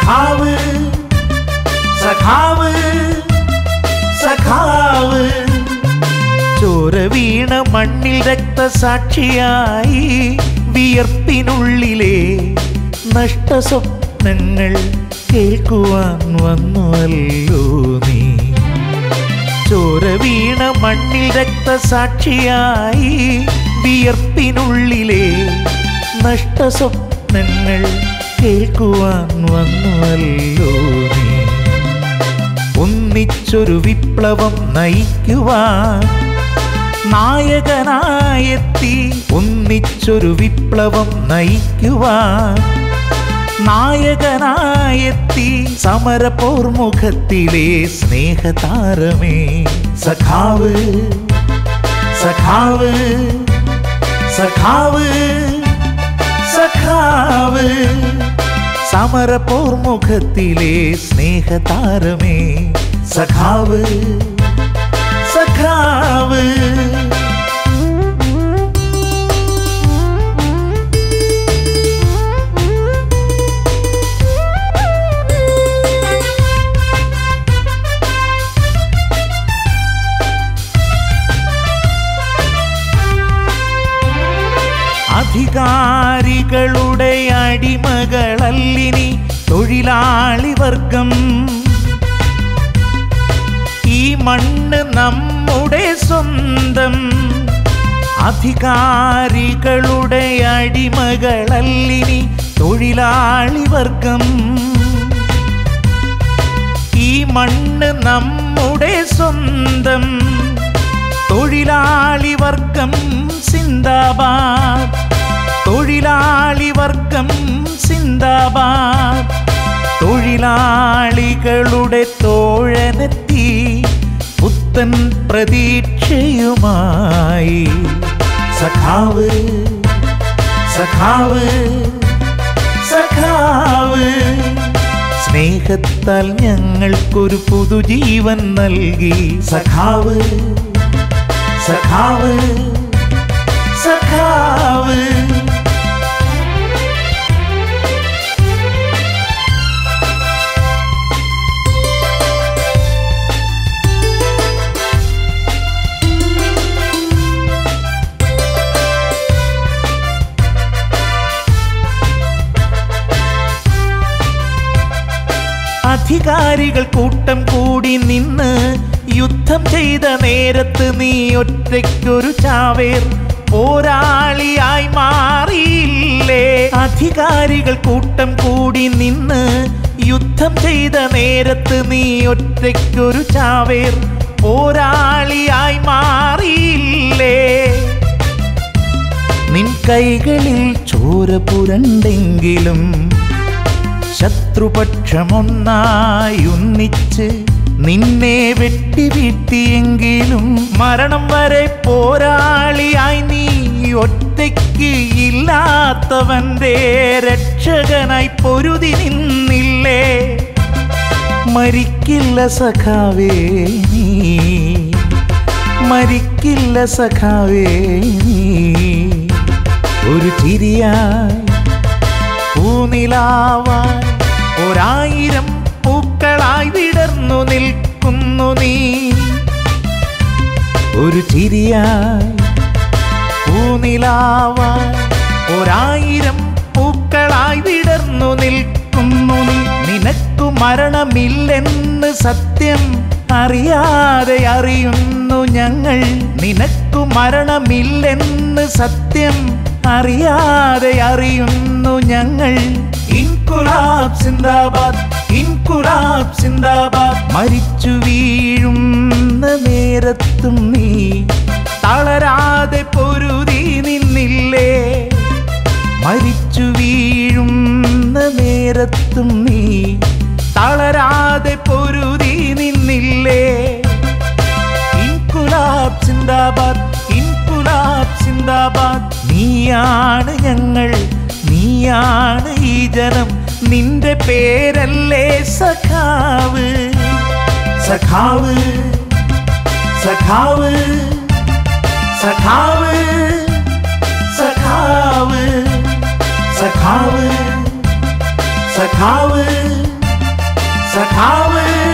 സഖാവ് സഖാവ് സഖാവ് ചോര വീണ മണ്ണിൽ രക്തസാക്ഷിയായി വിയർപ്പിനുള്ളിലെ നഷ്ടസ്വപ്നങ്ങൾ കേൾക്കുവാൻ വന്നുവല്ലോ നീ ചോര വീണ മണ്ണിൽ രക്തസാക്ഷിയായി വിയർപ്പിനുള്ളിലെ നഷ്ടസ്വപ്നങ്ങൾ കേൾക്കുവാൻ വന്നുവല്ലോ നീ ഒന്നിച്ചൊരു വിപ്ലവം നയിക്കുവാൻ നായകനായെത്തി ഒന്നിച്ചൊരു വിപ്ലവം നയിക്കുവാൻ നായകനായെത്തി സമരപോർമുഖത്തിലെ സ്നേഹതാരമേ സഖാവ് സഖാവ് സഖാവ് സഖാവ് സമരപോർമുഖത്തിലെ സ്നേഹതാരമേ സഖാവ് സഖാവ് അധികാരികളുടെ അടിമകളല്ലിനി തൊഴിലാളി വർഗം ഈ മണ്ണ് നമ്മുടെ സ്വന്തം അധികാരികളുടെ അടിമകളല്ലിനി തൊഴിലാളി വർഗം ഈ മണ്ണ് നമ്മുടെ സ്വന്തം തൊഴിലാളി വർഗം സിന്ദാബാദ് തൊഴിലാളി വർഗം സിന്ദാബാദ് തൊഴിലാളികളുടെ തോഴനെത്തി പുത്തൻ പ്രതീക്ഷയുമായി സഖാവ് സഖാവ് സഖാവ് സ്നേഹത്താൽ ഞങ്ങൾക്കൊരു പുതുജീവൻ നൽകി സഖാവ് സഖാവ് സഖാവ് അധികാരികൾ കൂട്ടം കൂടി നിന്ന് യുദ്ധം ചെയ്ത നേരത്ത് നീ ഒറ്റയ്ക്കൊരു ചാവേർ പോരാളിയായി മാറിയില്ലേ അധികാരികൾ കൂട്ടം കൂടി നിന്ന് യുദ്ധം ചെയ്ത നേരത്ത് നീ ഒറ്റയ്ക്കൊരു ചാവേർ പോരാളിയായി മാറിയില്ലേ നിൻ കൈകളിൽ ചോര പുരണ്ടെങ്കിലും ശത്രുപക്ഷമൊന്നായി ഒന്നിച്ച് നിന്നെ വെട്ടി വീഴ്ത്തിയെങ്കിലും മരണം വരെ പോരാളിയായി നീ ഒറ്റയ്ക്ക് ഇല്ലാത്തവന്റെ രക്ഷകനായി പൊരുതി നിന്നില്ലേ മരിക്കില്ല സഖാവേ നീ മരിക്കില്ല സഖാവേ നീ ഒരു ചിരിയായി പൂനിലാവായി ഒരായിരം പൂക്കളായി വിടർന്നു നിൽക്കുന്നു നീ ഒരു ചിരിയായി പൂനിലാവായി ഒരായിരം പൂക്കളായി വിടർന്നു നിൽക്കുന്നു നീ നിനക്കു മരണമില്ലെന്ന് സത്യം അറിയാതെ അറിയുന്നു ഞങ്ങൾ നിനക്കു മരണമില്ലെന്ന് സത്യം അറിയാതെ അറിയുന്നു ഞങ്ങൾ ഇൻകുലാബ് സിന്ദാബാദ് ഇൻകുലാബ് സിന്ദാബാദ് മരിച്ചു വീഴുന്ന നേരത്തും നീ തളരാതെ പൊരുതി നിന്നില്ലേ മരിച്ചു വീഴുന്ന നേരത്തും നീ തളരാതെ പൊരുതി നിന്നില്ലേ ഇൻകുലാബ് സിന്ദാബാദ് ഇൻകുലാബ് സിന്ദാബാദ് നീയാണ് ഞങ്ങൾ നീയാണ് ഈ ജനം നിന്റെ പേരല്ലേ സഖാവ് സഖാവ് സഖാവ് സഖാവ് സഖാവ് സഖാവ് സഖാവ് സഖാവ്